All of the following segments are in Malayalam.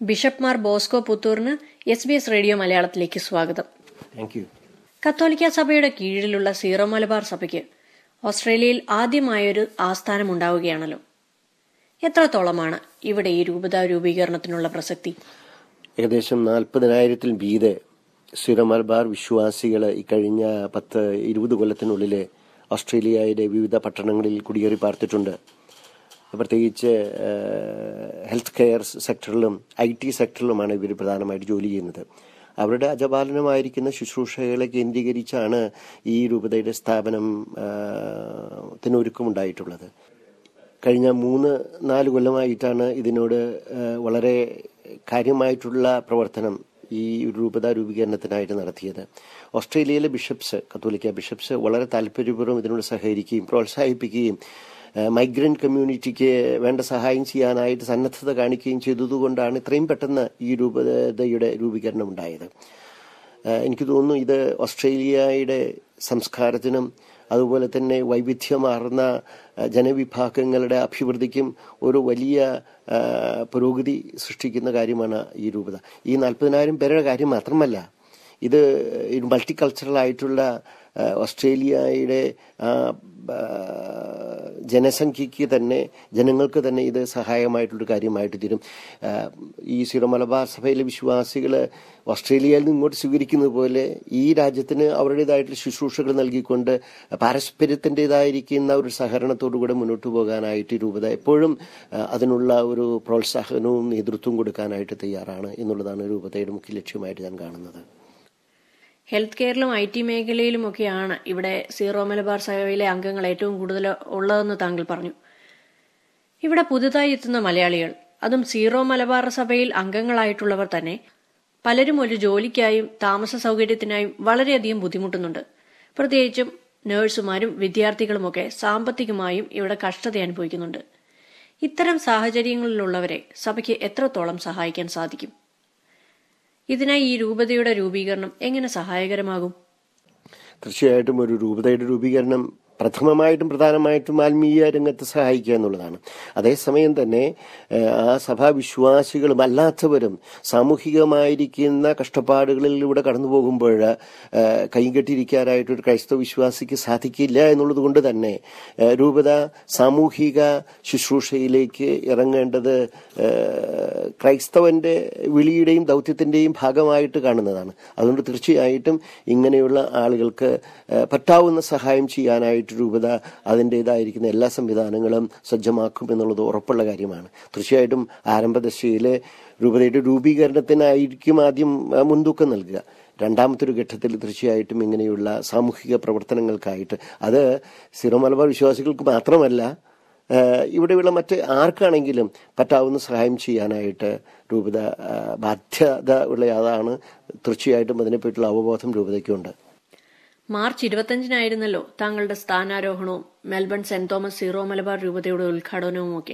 ബിഷപ്പ് മാർ ബോസ്കോ പുത്തൂറിന് എസ് ബി എസ് റേഡിയോ മലയാളത്തിലേക്ക് സ്വാഗതം താങ്ക് യു കത്തോലിക്ക സഭയുടെ കീഴിലുള്ള സീറോ മലബാർ സഭയ്ക്ക് ഓസ്ട്രേലിയയിൽ ആദ്യമായൊരു ആസ്ഥാനം ഉണ്ടാവുകയാണല്ലോ എത്രത്തോളമാണ് ഇവിടെ ഈ രൂപത രൂപീകരണത്തിനുള്ള പ്രസക്തി ഏകദേശം നാൽപ്പതിനായിരത്തിൽ മീതെ സിറോ മലബാർ വിശ്വാസികൾ ഇക്കഴിഞ്ഞ പത്ത് ഇരുപത് കൊല്ലത്തിനുള്ളിൽ ഓസ്ട്രേലിയയുടെ വിവിധ പട്ടണങ്ങളിൽ കുടിയേറി പാർത്തിട്ടുണ്ട് പ്രത്യേകിച്ച് ഹെൽത്ത് കെയർ സെക്ടറിലും ഐ ടി സെക്ടറിലുമാണ് ഇവർ പ്രധാനമായിട്ട് ജോലി ചെയ്യുന്നത് അവരുടെ അജപാലനമായിരിക്കുന്ന ശുശ്രൂഷകളെ കേന്ദ്രീകരിച്ചാണ് ഈ രൂപതയുടെ സ്ഥാപനം ത്തിനൊരുക്കമുണ്ടായിട്ടുള്ളത് കഴിഞ്ഞ മൂന്ന് നാല് കൊല്ലമായിട്ടാണ് ഇതിനോട് വളരെ കാര്യമായിട്ടുള്ള പ്രവർത്തനം ഈ രൂപത രൂപീകരണത്തിനായിട്ട് നടത്തിയത് ഓസ്ട്രേലിയയിലെ ബിഷപ്സ് കത്തോലിക്ക ബിഷപ്സ് വളരെ താല്പര്യപൂർവ്വം ഇതിനോട് സഹകരിക്കുകയും പ്രോത്സാഹിപ്പിക്കുകയും മൈഗ്രന്റ് കമ്മ്യൂണിറ്റിക്ക് വേണ്ട സഹായം ചെയ്യാനായിട്ട് സന്നദ്ധത കാണിക്കുകയും ചെയ്തതുകൊണ്ടാണ് ഇത്രയും പെട്ടെന്ന് ഈ രൂപതയുടെ രൂപീകരണം ഉണ്ടായത് എനിക്ക് തോന്നുന്നു ഇത് ഓസ്ട്രേലിയയുടെ സംസ്കാരത്തിനും അതുപോലെ തന്നെ വൈവിധ്യമാർന്ന ജനവിഭാഗങ്ങളുടെ അഭിവൃദ്ധിക്കും ഒരു വലിയ പുരോഗതി സൃഷ്ടിക്കുന്ന കാര്യമാണ് ഈ രൂപത ഈ നാൽപ്പതിനായിരം പേരുടെ കാര്യം മാത്രമല്ല ഇത് മൾട്ടി കൾച്ചറൽ ആയിട്ടുള്ള ഓസ്ട്രേലിയയുടെ ജനസംഖ്യയ്ക്ക് തന്നെ ജനങ്ങൾക്ക് തന്നെ ഇത് സഹായമായിട്ടുള്ളൊരു കാര്യമായിട്ട് തീരും ഈ സിറോ മലബാർ സഭയിലെ വിശ്വാസികൾ ഓസ്ട്രേലിയയിൽ നിന്ന് ഇങ്ങോട്ട് സ്വീകരിക്കുന്നത് പോലെ ഈ രാജ്യത്തിന് അവരുടേതായിട്ടുള്ള ശുശ്രൂഷകൾ നൽകിക്കൊണ്ട് പാരസ്പര്യത്തിൻ്റെതായിരിക്കുന്ന ഒരു സഹകരണത്തോടുകൂടെ മുന്നോട്ട് പോകാനായിട്ട് രൂപത എപ്പോഴും അതിനുള്ള ഒരു പ്രോത്സാഹനവും നേതൃത്വവും കൊടുക്കാനായിട്ട് തയ്യാറാണ് എന്നുള്ളതാണ് രൂപതയുടെ മുഖ്യ ലക്ഷ്യമായിട്ട് ഞാൻ കാണുന്നത് ഹെൽത്ത് കെയറിലും ഐ ടി മേഖലയിലുമൊക്കെയാണ് ഇവിടെ സീറോ മലബാർ സഭയിലെ അംഗങ്ങൾ ഏറ്റവും കൂടുതൽ ഉള്ളതെന്ന് താങ്കൾ പറഞ്ഞു ഇവിടെ പുതുതായി എത്തുന്ന മലയാളികൾ അതും സീറോ മലബാർ സഭയിൽ അംഗങ്ങളായിട്ടുള്ളവർ തന്നെ പലരും ഒരു ജോലിക്കായും താമസ സൗകര്യത്തിനായും വളരെയധികം ബുദ്ധിമുട്ടുന്നുണ്ട് പ്രത്യേകിച്ചും നഴ്സുമാരും വിദ്യാർത്ഥികളുമൊക്കെ സാമ്പത്തികമായും ഇവിടെ കഷ്ടത അനുഭവിക്കുന്നുണ്ട് ഇത്തരം സാഹചര്യങ്ങളിലുള്ളവരെ സഭയ്ക്ക് എത്രത്തോളം സഹായിക്കാൻ സാധിക്കും ഇതിനായി ഈ രൂപതയുടെ രൂപീകരണം എങ്ങനെ സഹായകരമാകും തീർച്ചയായിട്ടും ഒരു രൂപതയുടെ രൂപീകരണം പ്രഥമമായിട്ടും പ്രധാനമായിട്ടും ആത്മീയ രംഗത്ത് സഹായിക്കുക എന്നുള്ളതാണ് അതേസമയം തന്നെ ആ സഭാവിശ്വാസികളും അല്ലാത്തവരും സാമൂഹികമായിരിക്കുന്ന കഷ്ടപ്പാടുകളിലൂടെ കടന്നു പോകുമ്പോൾ കൈകെട്ടിരിക്കാനായിട്ട് ഒരു ക്രൈസ്തവ വിശ്വാസിക്ക് സാധിക്കില്ല എന്നുള്ളത് കൊണ്ട് തന്നെ രൂപത സാമൂഹിക ശുശ്രൂഷയിലേക്ക് ഇറങ്ങേണ്ടത് ക്രൈസ്തവന്റെ വിളിയുടെയും ദൗത്യത്തിന്റെയും ഭാഗമായിട്ട് കാണുന്നതാണ് അതുകൊണ്ട് തീർച്ചയായിട്ടും ഇങ്ങനെയുള്ള ആളുകൾക്ക് പറ്റാവുന്ന സഹായം ചെയ്യാനായിട്ട് രൂപത അതിൻ്റെതായിരിക്കുന്ന എല്ലാ സംവിധാനങ്ങളും സജ്ജമാക്കും എന്നുള്ളത് ഉറപ്പുള്ള കാര്യമാണ് തീർച്ചയായിട്ടും ആരംഭദശയിൽ രൂപതയുടെ രൂപീകരണത്തിനായിരിക്കും ആദ്യം മുൻതൂക്കം നൽകുക രണ്ടാമത്തെ ഒരു ഘട്ടത്തിൽ തീർച്ചയായിട്ടും ഇങ്ങനെയുള്ള സാമൂഹിക പ്രവർത്തനങ്ങൾക്കായിട്ട് അത് സിറോ മലബാർ വിശ്വാസികൾക്ക് മാത്രമല്ല ഇവിടെയുള്ള മറ്റ് ആർക്കാണെങ്കിലും പറ്റാവുന്ന സഹായം ചെയ്യാനായിട്ട് രൂപത ബാധ്യത ഉള്ള അതാണ് തീർച്ചയായിട്ടും അതിനെപ്പറ്റിയുള്ള അവബോധം രൂപതയ്ക്കുണ്ട് മാർച്ച് ഇരുപത്തഞ്ചിനായിരുന്നല്ലോ താങ്കളുടെ സ്ഥാനാരോഹണവും Melbourne saint Thomas Syro Malabar രൂപതയുടെ ഉദ്ഘാടനവും ഒക്കെ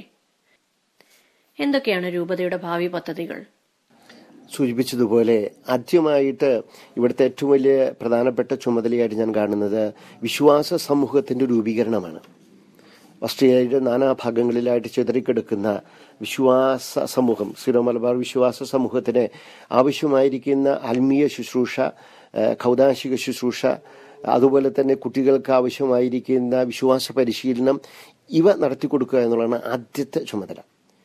എന്തൊക്കെയാണ് രൂപതയുടെ ഭാവി പദ്ധതികൾ സൂചിപ്പിച്ചതുപോലെ ആദ്യമായിട്ട് ഇവിടുത്തെ ഏറ്റവും വലിയ പ്രധാനപ്പെട്ട ചുമതലയായിട്ട് ഞാൻ കാണുന്നത് വിശ്വാസ സമൂഹത്തിന്റെ രൂപീകരണമാണ് ഓസ്ട്രേലിയയുടെ നാനാഭാഗങ്ങളിലായിട്ട് ചിതറിക്കെടുക്കുന്ന വിശ്വാസ സമൂഹം സിറോ മലബാർ വിശ്വാസ സമൂഹത്തിന് ആവശ്യമായിരിക്കുന്ന ആത്മീയ ശുശ്രൂഷ കൗതാശിക ശുശ്രൂഷ അതുപോലെ തന്നെ കുട്ടികൾക്ക് ആവശ്യമായിരിക്കുന്ന വിശ്വാസ പരിശീലനം ഇവ നടത്തിക്കൊടുക്കുക എന്നുള്ളതാണ് ആദ്യത്തെ ചുമതല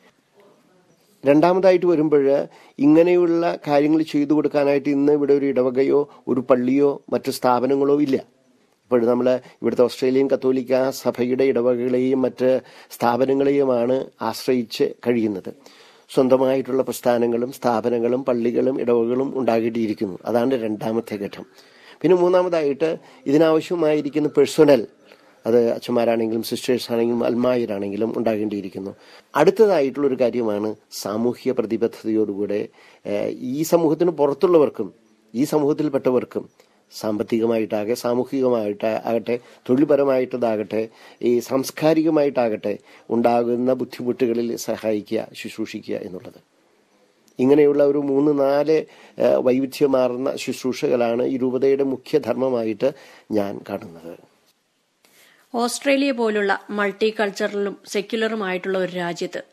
രണ്ടാമതായിട്ട് വരുമ്പോൾ ഇങ്ങനെയുള്ള കാര്യങ്ങൾ ചെയ്തു കൊടുക്കാനായിട്ട് ഇന്ന് ഇവിടെ ഒരു ഇടവകയോ ഒരു പള്ളിയോ മറ്റു സ്ഥാപനങ്ങളോ ഇല്ല ഇപ്പോൾ നമ്മൾ ഇവിടുത്തെ ഓസ്ട്രേലിയൻ കത്തോലിക്ക സഭയുടെ ഇടവകകളെയും മറ്റ് സ്ഥാപനങ്ങളെയുമാണ് ആശ്രയിച്ച് കഴിയുന്നത് സ്വന്തമായിട്ടുള്ള പ്രസ്ഥാനങ്ങളും സ്ഥാപനങ്ങളും പള്ളികളും ഇടവകളും ഉണ്ടാകേണ്ടിയിരിക്കുന്നു അതാണ് രണ്ടാമത്തെ ഘട്ടം പിന്നെ മൂന്നാമതായിട്ട് ഇതിനാവശ്യമായിരിക്കുന്ന പേഴ്സണൽ അത് അച്ഛന്മാരാണെങ്കിലും സിസ്റ്റേഴ്സ് ആണെങ്കിലും അൽമായരാണെങ്കിലും ഉണ്ടാകേണ്ടിയിരിക്കുന്നു അടുത്തതായിട്ടുള്ള ഒരു കാര്യമാണ് സാമൂഹിക പ്രതിബദ്ധതയോടുകൂടെ ഈ സമൂഹത്തിന് പുറത്തുള്ളവർക്കും ഈ സമൂഹത്തിൽപ്പെട്ടവർക്കും സാമ്പത്തികമായിട്ടാകെ സാമൂഹികമായിട്ട് ആകട്ടെ തൊഴിൽപരമായിട്ടതാകട്ടെ ഈ സാംസ്കാരികമായിട്ടാകട്ടെ ഉണ്ടാകുന്ന ബുദ്ധിമുട്ടുകളിൽ സഹായിക്കുക ശുശ്രൂഷിക്കുക എന്നുള്ളത് ഇങ്ങനെയുള്ള ഒരു മൂന്ന് നാല് വൈവിധ്യമാർന്ന ശുശ്രൂഷകളാണ് ഈ രൂപതയുടെ മുഖ്യധർമ്മമായിട്ട് ഞാൻ കാണുന്നത് ഓസ്ട്രേലിയ പോലുള്ള മൾട്ടി കൾച്ചറലും സെക്യുലറുമായിട്ടുള്ള ഒരു രാജ്യത്ത്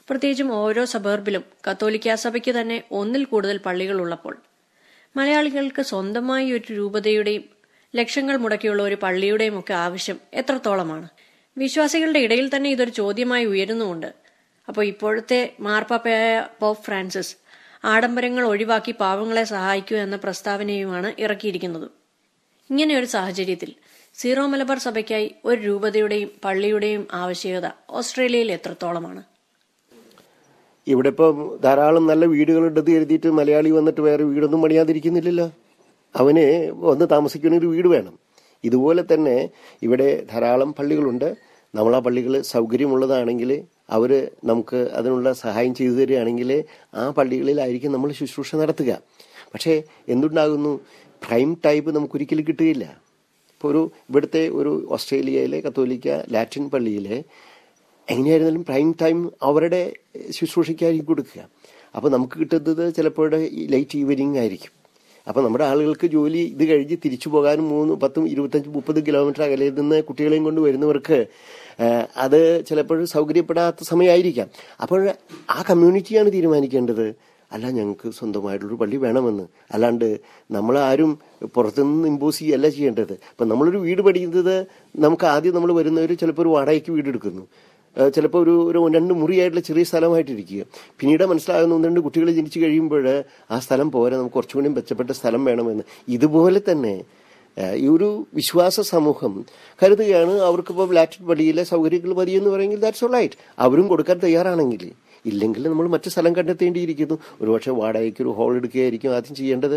പ്രത്യേകിച്ചും ഓരോ സബർബിലും കത്തോലിക്ക സഭയ്ക്ക് തന്നെ ഒന്നിൽ കൂടുതൽ പള്ളികൾ ഉള്ളപ്പോൾ മലയാളികൾക്ക് സ്വന്തമായി ഒരു രൂപതയുടെയും ലക്ഷങ്ങൾ മുടക്കിയുള്ള ഒരു പള്ളിയുടെയും ഒക്കെ ആവശ്യം എത്രത്തോളമാണ് വിശ്വാസികളുടെ ഇടയിൽ തന്നെ ഇതൊരു ചോദ്യമായി ഉയരുന്നുമുണ്ട് അപ്പോൾ ഇപ്പോഴത്തെ മാർപ്പാപ്പയായ പോപ്പ് ഫ്രാൻസിസ് ആഡംബരങ്ങൾ ഒഴിവാക്കി പാവങ്ങളെ സഹായിക്കൂ എന്ന പ്രസ്താവനയുമാണ് ഇറക്കിയിരിക്കുന്നത് ഇങ്ങനെ ഒരു സാഹചര്യത്തിൽ സീറോ മലബാർ സഭയ്ക്കായി ഒരു രൂപതയുടെയും പള്ളിയുടെയും ആവശ്യകത ഓസ്ട്രേലിയയിൽ എത്രത്തോളമാണ് ഇവിടെ ഇപ്പം ധാരാളം നല്ല വീടുകളുണ്ടെന്ന് കരുതിയിട്ട് മലയാളി വന്നിട്ട് വേറെ വീടൊന്നും പണിയാതിരിക്കുന്നില്ലല്ലോ അവന് വന്ന് താമസിക്കുന്ന ഒരു വീട് വേണം ഇതുപോലെ തന്നെ ഇവിടെ ധാരാളം പള്ളികളുണ്ട് നമ്മൾ ആ പള്ളികൾ സൗകര്യമുള്ളതാണെങ്കിൽ അവർ നമുക്ക് അതിനുള്ള സഹായം ചെയ്തു തരികയാണെങ്കിൽ ആ പള്ളികളിലായിരിക്കും നമ്മൾ ശുശ്രൂഷ നടത്തുക പക്ഷേ എന്തുണ്ടാകുന്നു പ്രൈം ടൈപ്പ് നമുക്കൊരിക്കലും കിട്ടുകയില്ല ഇപ്പോൾ ഒരു ഇവിടുത്തെ ഒരു ഓസ്ട്രേലിയയിലെ കത്തോലിക്ക ലാറ്റിൻ പള്ളിയിലെ എങ്ങനെയായിരുന്നാലും പ്രൈം ടൈം അവരുടെ ശുശ്രൂഷയ്ക്കായിരിക്കും കൊടുക്കുക അപ്പോൾ നമുക്ക് കിട്ടുന്നത് ചിലപ്പോൾ ലൈറ്റ് ഈവനിങ് ആയിരിക്കും അപ്പോൾ നമ്മുടെ ആളുകൾക്ക് ജോലി ഇത് കഴിഞ്ഞ് തിരിച്ചു പോകാനും മൂന്ന് പത്തും ഇരുപത്തഞ്ച് മുപ്പത് കിലോമീറ്റർ അകലെ നിന്ന് കുട്ടികളെയും കൊണ്ട് വരുന്നവർക്ക് അത് ചിലപ്പോൾ സൗകര്യപ്പെടാത്ത സമയമായിരിക്കാം അപ്പോൾ ആ കമ്മ്യൂണിറ്റിയാണ് തീരുമാനിക്കേണ്ടത് അല്ല ഞങ്ങൾക്ക് സ്വന്തമായിട്ടുള്ളൊരു പള്ളി വേണമെന്ന് അല്ലാണ്ട് നമ്മൾ ആരും പുറത്തുനിന്ന് ഇമ്പോസ് ചെയ്യല്ല ചെയ്യേണ്ടത് ഇപ്പം നമ്മളൊരു വീട് പഠിക്കുന്നത് നമുക്ക് ആദ്യം നമ്മൾ വരുന്നവർ ചിലപ്പോൾ ഒരു വാടകയ്ക്ക് വീട് എടുക്കുന്നു ചിലപ്പോൾ ഒരു ഒരു രണ്ട് മുറിയായിട്ടുള്ള ചെറിയ സ്ഥലമായിട്ടിരിക്കുക പിന്നീട് മനസ്സിലാകുന്ന ഒന്ന് രണ്ട് കുട്ടികൾ ജനിച്ചു കഴിയുമ്പോൾ ആ സ്ഥലം പോരാ നമുക്ക് കുറച്ചുകൂടി മെച്ചപ്പെട്ട സ്ഥലം വേണമെന്ന് ഇതുപോലെ തന്നെ ഈ ഒരു വിശ്വാസ സമൂഹം കരുതുകയാണ് അവർക്കിപ്പോൾ ലാറ്റിൻ പള്ളിയിലെ സൗകര്യങ്ങൾ മതിയെന്ന് പറയുമെങ്കിൽ ദാറ്റ്സ് ഓൾ റൈറ്റ് അവരും കൊടുക്കാൻ തയ്യാറാണെങ്കിൽ ഇല്ലെങ്കിൽ നമ്മൾ മറ്റു സ്ഥലം കണ്ടെത്തേണ്ടിയിരിക്കുന്നു ഒരുപക്ഷെ വാടകയ്ക്ക് ഒരു ഹോൾ എടുക്കുകയായിരിക്കും ആദ്യം ചെയ്യേണ്ടത്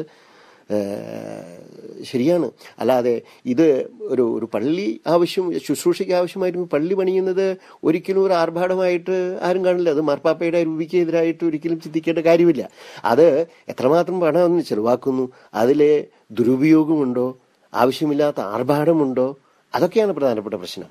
ശരിയാണ് അല്ലാതെ ഇത് ഒരു ഒരു പള്ളി ആവശ്യം ശുശ്രൂഷയ്ക്ക് ആവശ്യമായിട്ട് പള്ളി പണിയുന്നത് ഒരിക്കലും ഒരു ആർഭാടമായിട്ട് ആരും കാണില്ല അത് മാർപ്പാപ്പയുടെ രൂപിക്ക് എതിരായിട്ട് ഒരിക്കലും ചിന്തിക്കേണ്ട കാര്യമില്ല അത് എത്രമാത്രം പണം ചെലവാക്കുന്നു അതിലെ ദുരുപയോഗമുണ്ടോ ആവശ്യമില്ലാത്ത ആർഭാടമുണ്ടോ അതൊക്കെയാണ് പ്രധാനപ്പെട്ട പ്രശ്നം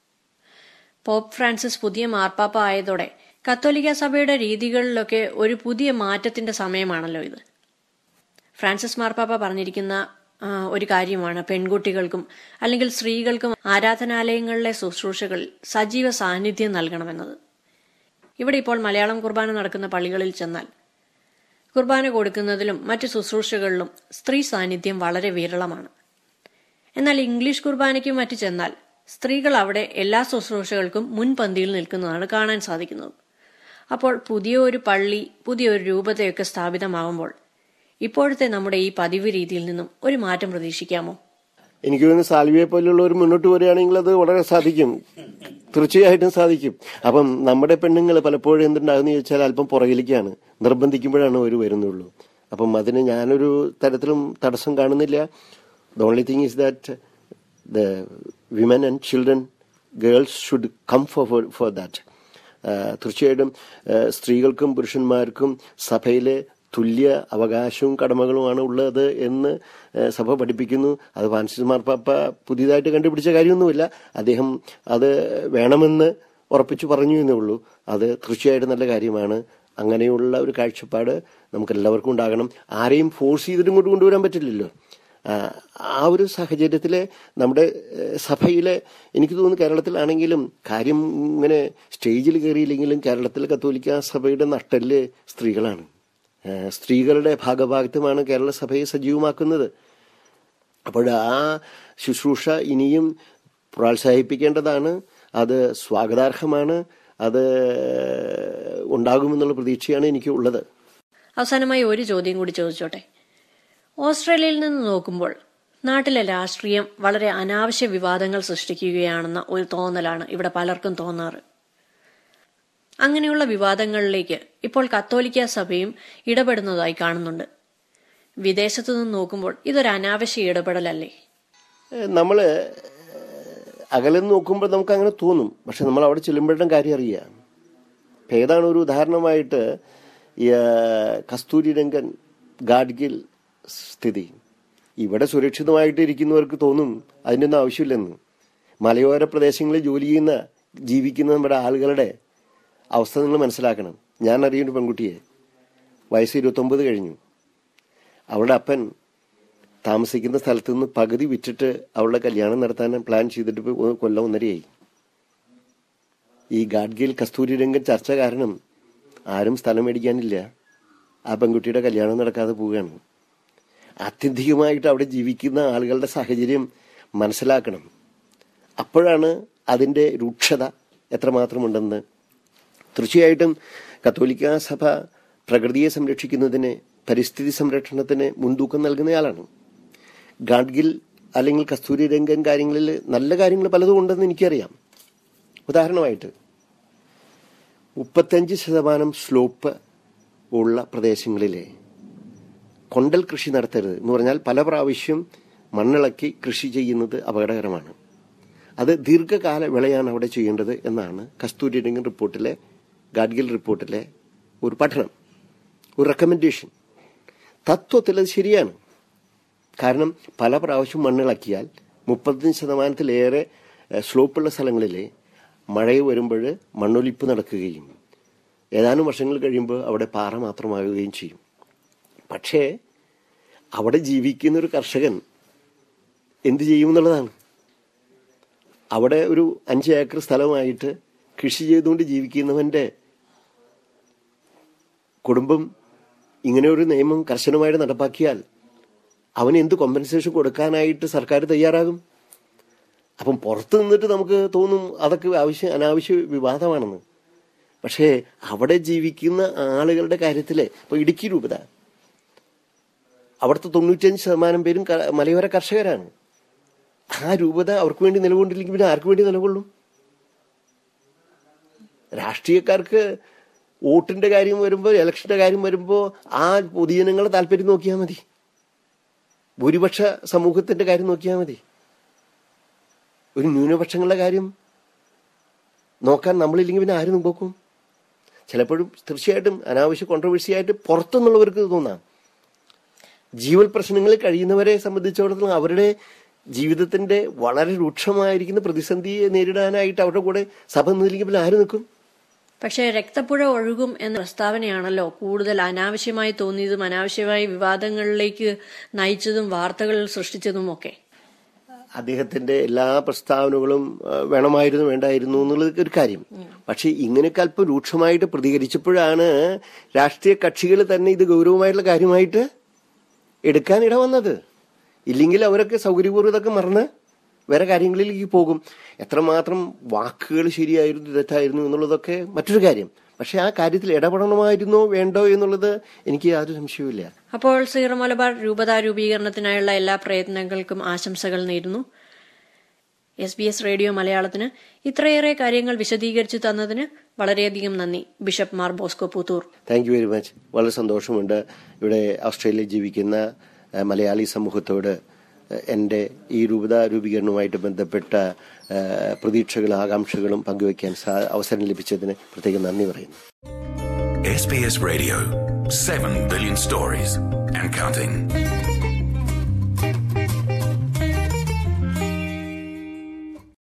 പോപ്പ് ഫ്രാൻസിസ് പുതിയ മാർപ്പാപ്പ ആയതോടെ കത്തോലിക്ക സഭയുടെ രീതികളിലൊക്കെ ഒരു പുതിയ മാറ്റത്തിന്റെ സമയമാണല്ലോ ഇത് ഫ്രാൻസിസ് മാർപ്പാപ്പ പറഞ്ഞിരിക്കുന്ന ഒരു കാര്യമാണ് പെൺകുട്ടികൾക്കും അല്ലെങ്കിൽ സ്ത്രീകൾക്കും ആരാധനാലയങ്ങളിലെ ശുശ്രൂഷകളിൽ സജീവ സാന്നിധ്യം നൽകണമെന്നത് ഇവിടെ ഇപ്പോൾ മലയാളം കുർബാന നടക്കുന്ന പള്ളികളിൽ ചെന്നാൽ കുർബാന കൊടുക്കുന്നതിലും മറ്റു ശുശ്രൂഷകളിലും സ്ത്രീ സാന്നിധ്യം വളരെ വിരളമാണ് എന്നാൽ ഇംഗ്ലീഷ് കുർബാനയ്ക്കും മറ്റു ചെന്നാൽ സ്ത്രീകൾ അവിടെ എല്ലാ ശുശ്രൂഷകൾക്കും മുൻപന്തിയിൽ നിൽക്കുന്നതാണ് കാണാൻ സാധിക്കുന്നത് അപ്പോൾ പുതിയ ഒരു പള്ളി പുതിയ ഒരു രൂപതയൊക്കെ സ്ഥാപിതമാകുമ്പോൾ ഇപ്പോഴത്തെ നമ്മുടെ ഈ പതിവ് രീതിയിൽ നിന്നും ഒരു മാറ്റം പ്രതീക്ഷിക്കാമോ എനിക്ക് തോന്നുന്നു സാൽവിയെ പോലുള്ളവർ മുന്നോട്ട് വരികയാണെങ്കിൽ അത് വളരെ സാധിക്കും തീർച്ചയായിട്ടും സാധിക്കും അപ്പം നമ്മുടെ പെണ്ണുങ്ങൾ പലപ്പോഴും എന്തുണ്ടാകുന്ന ചോദിച്ചാൽ അല്പം പുറകിലേക്കാണ് നിർബന്ധിക്കുമ്പോഴാണ് അവർ വരുന്നുള്ളൂ അപ്പം അതിന് ഞാനൊരു തരത്തിലും തടസ്സം കാണുന്നില്ല the only thing is that the women and children girls should come for for that തീർച്ചയായിട്ടും സ്ത്രീകൾക്കും പുരുഷന്മാർക്കും സഭയിലെ തുല്യ അവകാശവും കടമകളുമാണ് ഉള്ളത് എന്ന് സഭ പഠിപ്പിക്കുന്നു അത് ഫ്രാൻസിസ് മാർപ്പാപ്പ പുതിയതായിട്ട് കണ്ടുപിടിച്ച കാര്യമൊന്നുമില്ല അദ്ദേഹം അത് വേണമെന്ന് ഉറപ്പിച്ചു പറഞ്ഞു എന്നേ ഉള്ളൂ അത് തീർച്ചയായിട്ടും നല്ല കാര്യമാണ് അങ്ങനെയുള്ള ഒരു കാഴ്ചപ്പാട് നമുക്ക് എല്ലാവർക്കും ഉണ്ടാകണം ആരെയും ഫോഴ്സ് ചെയ്തിട്ട് ഇങ്ങോട്ട് കൊണ്ടുവരാൻ പറ്റില്ലല്ലോ ആ ഒരു സാഹചര്യത്തിൽ നമ്മുടെ സഭയിലെ എനിക്ക് തോന്നുന്നു കേരളത്തിലാണെങ്കിലും കാര്യം ഇങ്ങനെ സ്റ്റേജിൽ കയറിയില്ലെങ്കിലും കേരളത്തിലെ കത്തോലിക്ക സഭയുടെ നട്ടല് സ്ത്രീകളാണ് സ്ത്രീകളുടെ ഭാഗഭാഗത്വമാണ് കേരള സഭയെ സജീവമാക്കുന്നത് അപ്പോൾ ആ ശുശ്രൂഷ ഇനിയും പ്രോത്സാഹിപ്പിക്കേണ്ടതാണ് അത് സ്വാഗതാർഹമാണ് അത് ഉണ്ടാകുമെന്നുള്ള പ്രതീക്ഷയാണ് എനിക്ക് ഉള്ളത് അവസാനമായി ഒരു ചോദ്യം കൂടി ചോദിച്ചോട്ടെ ഓസ്ട്രേലിയയിൽ നിന്ന് നോക്കുമ്പോൾ നാട്ടിലെ രാഷ്ട്രീയം വളരെ അനാവശ്യ വിവാദങ്ങൾ സൃഷ്ടിക്കുകയാണെന്ന ഒരു തോന്നലാണ് ഇവിടെ പലർക്കും തോന്നാറ് അങ്ങനെയുള്ള വിവാദങ്ങളിലേക്ക് ഇപ്പോൾ കത്തോലിക്ക സഭയും ഇടപെടുന്നതായി കാണുന്നുണ്ട് വിദേശത്തു നിന്ന് നോക്കുമ്പോൾ ഇതൊരു അനാവശ്യ ഇടപെടലല്ലേ നമ്മൾ അകലെ നോക്കുമ്പോൾ നമുക്ക് അങ്ങനെ തോന്നും പക്ഷെ നമ്മൾ അവിടെ ചെല്ലുമ്പോഴും കാര്യം അറിയാം ഇപ്പം ഏതാണ് ഒരു ഉദാഹരണമായിട്ട് കസ്തൂരി രംഗൻ ഗാഡ്ഗിൽ സ്ഥിതി ഇവിടെ സുരക്ഷിതമായിട്ട് ഇരിക്കുന്നവർക്ക് തോന്നും അതിൻ്റെ ഒന്നും ആവശ്യമില്ലെന്ന് മലയോര പ്രദേശങ്ങളിൽ ജോലി ചെയ്യുന്ന ജീവിക്കുന്ന നമ്മുടെ ആളുകളുടെ അവസ്ഥ നിങ്ങൾ മനസ്സിലാക്കണം ഞാൻ അറിയുന്ന പെൺകുട്ടിയെ വയസ്സ് ഇരുപത്തൊമ്പത് കഴിഞ്ഞു അവളുടെ അപ്പൻ താമസിക്കുന്ന സ്ഥലത്ത് നിന്ന് പകുതി വിറ്റിട്ട് അവളുടെ കല്യാണം നടത്താൻ പ്ലാൻ ചെയ്തിട്ട് കൊല്ലം ഒന്നരയായി ഈ ഗാഡ്ഗിൽ കസ്തൂരി രംഗൻ ചർച്ച കാരണം ആരും സ്ഥലം മേടിക്കാനില്ല ആ പെൺകുട്ടിയുടെ കല്യാണം നടക്കാതെ പോവുകയാണ് ആത്യന്തികമായിട്ട് അവിടെ ജീവിക്കുന്ന ആളുകളുടെ സാഹചര്യം മനസ്സിലാക്കണം അപ്പോഴാണ് അതിൻ്റെ രൂക്ഷത എത്രമാത്രമുണ്ടെന്ന് തീർച്ചയായിട്ടും കത്തോലിക്ക സഭ പ്രകൃതിയെ സംരക്ഷിക്കുന്നതിന് പരിസ്ഥിതി സംരക്ഷണത്തിന് മുൻതൂക്കം നൽകുന്നയാളാണ് ഗാഡ്ഗിൽ അല്ലെങ്കിൽ കസ്തൂരി രംഗൻ കാര്യങ്ങളിൽ നല്ല കാര്യങ്ങൾ പലതും ഉണ്ടെന്ന് എനിക്കറിയാം ഉദാഹരണമായിട്ട് മുപ്പത്തഞ്ച് ശതമാനം സ്ലോപ്പ് ഉള്ള പ്രദേശങ്ങളിലെ കൊണ്ടൽ കൃഷി നടത്തരുത് എന്ന് പറഞ്ഞാൽ പല പ്രാവശ്യം മണ്ണിളക്കി കൃഷി ചെയ്യുന്നത് അപകടകരമാണ് അത് ദീർഘകാല വിളയാണ് അവിടെ ചെയ്യേണ്ടത് എന്നാണ് കസ്തൂരി രംഗൻ റിപ്പോർട്ടിലെ ഗാഡ്ഗിൽ റിപ്പോർട്ടിലെ ഒരു പഠനം ഒരു റെക്കമെൻഡേഷൻ തത്വത്തിൽ അത് ശരിയാണ് കാരണം പല പ്രാവശ്യം മണ്ണിളക്കിയാൽ മുപ്പത്തഞ്ച് ശതമാനത്തിലേറെ സ്ലോപ്പുള്ള സ്ഥലങ്ങളിൽ മഴ വരുമ്പോൾ മണ്ണൊലിപ്പ് നടക്കുകയും ഏതാനും വർഷങ്ങൾ കഴിയുമ്പോൾ അവിടെ പാറ മാത്രമാകുകയും ചെയ്യും പക്ഷേ അവിടെ ജീവിക്കുന്ന ഒരു കർഷകൻ എന്ത് ചെയ്യുമെന്നുള്ളതാണ് അവിടെ ഒരു അഞ്ച് ഏക്കർ സ്ഥലമായിട്ട് കൃഷി ചെയ്തുകൊണ്ട് ജീവിക്കുന്നവന്റെ കുടുംബം ഇങ്ങനെ ഒരു നിയമം കർശനമായിട്ട് നടപ്പാക്കിയാൽ അവന് എന്ത് കോമ്പൻസേഷൻ കൊടുക്കാനായിട്ട് സർക്കാർ തയ്യാറാകും അപ്പം പുറത്ത് നിന്നിട്ട് നമുക്ക് തോന്നും അതൊക്കെ ആവശ്യം അനാവശ്യ വിവാദമാണെന്ന് പക്ഷേ അവിടെ ജീവിക്കുന്ന ആളുകളുടെ കാര്യത്തിൽ ഇപ്പൊ ഇടുക്കി രൂപത അവിടുത്തെ തൊണ്ണൂറ്റഞ്ച് ശതമാനം പേരും ക- മലയോര കർഷകരാണ് ആ രൂപത അവർക്ക് വേണ്ടി നിലകൊണ്ടില്ലെങ്കിൽ പിന്നെ ആർക്ക് വേണ്ടി നിലകൊള്ളും രാഷ്ട്രീയക്കാർക്ക് വോട്ടിന്റെ കാര്യം വരുമ്പോൾ ഇലക്ഷന്റെ കാര്യം വരുമ്പോൾ ആ പൊതുജനങ്ങളെ താല്പര്യം നോക്കിയാൽ മതി ഭൂരിപക്ഷ സമൂഹത്തിന്റെ കാര്യം നോക്കിയാൽ മതി ഒരു ന്യൂനപക്ഷങ്ങളുടെ കാര്യം നോക്കാൻ നമ്മളില്ലെങ്കിൽ പിന്നെ ആര് നോക്കും ചിലപ്പോഴും തീർച്ചയായിട്ടും അനാവശ്യ കോൺട്രവേഴ്സി ആയിട്ട് പുറത്തുനിന്നുള്ളവർക്ക് ഇത് തോന്നാം ജീവൽ പ്രശ്നങ്ങളിൽ കഴിയുന്നവരെ സംബന്ധിച്ചിടത്തോളം അവരുടെ ജീവിതത്തിന്റെ വളരെ രൂക്ഷമായിരിക്കുന്ന പ്രതിസന്ധിയെ നേരിടാനായിട്ട് അവരുടെ കൂടെ സഭ നിന്നില്ലെങ്കിൽ പിന്നെ ആര് നിൽക്കും പക്ഷേ രക്തപ്പുഴ ഒഴുകും എന്ന പ്രസ്താവനയാണല്ലോ കൂടുതൽ അനാവശ്യമായി തോന്നിയതും അനാവശ്യമായി വിവാദങ്ങളിലേക്ക് നയിച്ചതും വാർത്തകൾ സൃഷ്ടിച്ചതും ഒക്കെ അദ്ദേഹത്തിന്റെ എല്ലാ പ്രസ്താവനകളും ആ, വേണമായിരുന്നു വേണ്ടായിരുന്നു എന്നുള്ളത് ഒരു കാര്യം പക്ഷെ ഇങ്ങനെയൊക്കെ അല്പം രൂക്ഷമായിട്ട് പ്രതികരിച്ചപ്പോഴാണ് രാഷ്ട്രീയ കക്ഷികൾ തന്നെ ഇത് ഗൗരവമായിട്ടുള്ള കാര്യമായിട്ട് എടുക്കാൻ ഇട വന്നത് ഇല്ലെങ്കിൽ അവരൊക്കെ സൗകര്യപൂർവ്വം ഇതൊക്കെ മറന്ന് വേറെ കാര്യങ്ങളിലേക്ക് പോകും എത്രമാത്രം വാക്കുകൾ ശരിയായിരുന്നു തെറ്റായിരുന്നു എന്നുള്ളതൊക്കെ മറ്റൊരു കാര്യം പക്ഷെ ആ കാര്യത്തിൽ ഇടപെടണമായിരുന്നോ വേണ്ടോ എന്നുള്ളത് എനിക്ക് യാതൊരു സംശയവുമില്ല അപ്പോൾ സീറോ മലബാർ രൂപതാ രൂപീകരണത്തിനായുള്ള എല്ലാ പ്രയത്നങ്ങൾക്കും ആശംസകൾ നേരുന്നു എസ് ബി എസ് റേഡിയോ മലയാളത്തിന് ഇത്രയേറെ കാര്യങ്ങൾ വിശദീകരിച്ചു തന്നതിന് വളരെയധികം നന്ദി bishop Mar Bosco Puthur thank you very much വളരെ സന്തോഷമുണ്ട് ഇവിടെ ഓസ്ട്രേലിയയിൽ ജീവിക്കുന്ന ഏഹ്, മലയാളി സമൂഹത്തോട് ഏഹ്, എൻ്റെ ഈ രൂപത രൂപീകരണവുമായിട്ട് ബന്ധപ്പെട്ട ഏഹ്, പ്രതീക്ഷകളും ആകാംക്ഷകളും പങ്കുവയ്ക്കാൻ സാ- അവസരം ലഭിച്ചതിന് പ്രത്യേകം നന്ദി പറയുന്നു SBS Radio. 7 billion stories and counting.